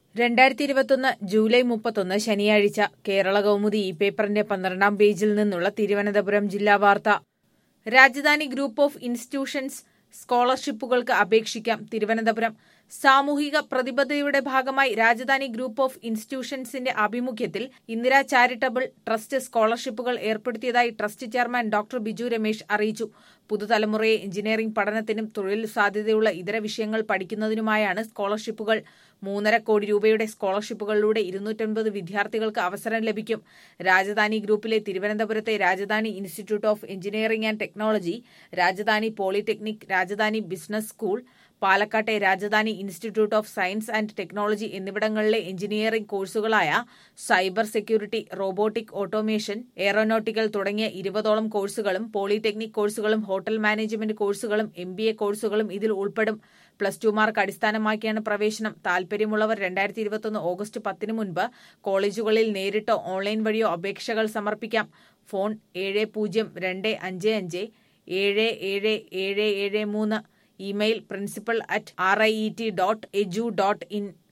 രണ്ടായിരത്തി ഇരുപത്തൊന്ന് ജൂലൈ മുപ്പത്തൊന്ന് ശനിയാഴ്ച കേരള കൗമുദി ഈ പേപ്പറിന്റെ പന്ത്രണ്ടാം പേജിൽ നിന്നുള്ള തിരുവനന്തപുരം ജില്ലാ വാർത്ത രാജധാനി ഗ്രൂപ്പ് ഓഫ് ഇൻസ്റ്റിറ്റ്യൂഷൻസ് സ്കോളർഷിപ്പുകൾക്ക് അപേക്ഷിക്കാം തിരുവനന്തപുരം സാമൂഹിക പ്രതിബദ്ധതയുടെ ഭാഗമായി രാജധാനി ഗ്രൂപ്പ് ഓഫ് ഇൻസ്റ്റിറ്റ്യൂഷൻസിന്റെ ആഭിമുഖ്യത്തിൽ ഇന്ദിരാ ചാരിറ്റബിൾ ട്രസ്റ്റ് സ്കോളർഷിപ്പുകൾ ഏർപ്പെടുത്തിയതായി trust chairman doctor Biju Ramesh അറിയിച്ചു പുതുതലമുറയെ എഞ്ചിനീയറിംഗ് പഠനത്തിനും തൊഴിൽ സാധ്യതയുള്ള ഇതര വിഷയങ്ങൾ പഠിക്കുന്നതിനുമായാണ് സ്കോളർഷിപ്പുകൾ മൂന്നര കോടി രൂപയുടെ സ്കോളർഷിപ്പുകളിലൂടെ ഇരുന്നൂറ്റൻപത് വിദ്യാർത്ഥികൾക്ക് അവസരം ലഭിക്കും രാജധാനി ഗ്രൂപ്പിലെ തിരുവനന്തപുരത്തെ Rajadhani institute of engineering and technology Rajadhani polytechnic Rajadhani business school പാലക്കാട്ടെ Rajadhani institute of science and technology എന്നിവിടങ്ങളിലെ എഞ്ചിനീയറിംഗ് കോഴ്സുകളായ cyber security robotic automation aeronautical തുടങ്ങിയ ഇരുപതോളം കോഴ്സുകളും പോളിടെക്നിക് കോഴ്സുകളും ഹോട്ടൽ മാനേജ്മെന്റ് കോഴ്സുകളും എം ബി എ കോഴ്സുകളും ഇതിൽ ഉൾപ്പെടും പ്ലസ് ടു മാർക്ക് അടിസ്ഥാനമാക്കിയാണ് പ്രവേശനം താൽപര്യമുള്ളവർ രണ്ടായിരത്തി ഇരുപത്തൊന്ന് ഓഗസ്റ്റ് പത്തിന് മുൻപ് കോളേജുകളിൽ നേരിട്ടോ ഓൺലൈൻ വഴിയോ അപേക്ഷകൾ സമർപ്പിക്കാം ഫോൺ ഏഴ് പൂജ്യം രണ്ട് അഞ്ച് അഞ്ച് ഏഴ് ഏഴ് ഏഴ് ഏഴ് മൂന്ന് email principal at R I E T dot edu dot in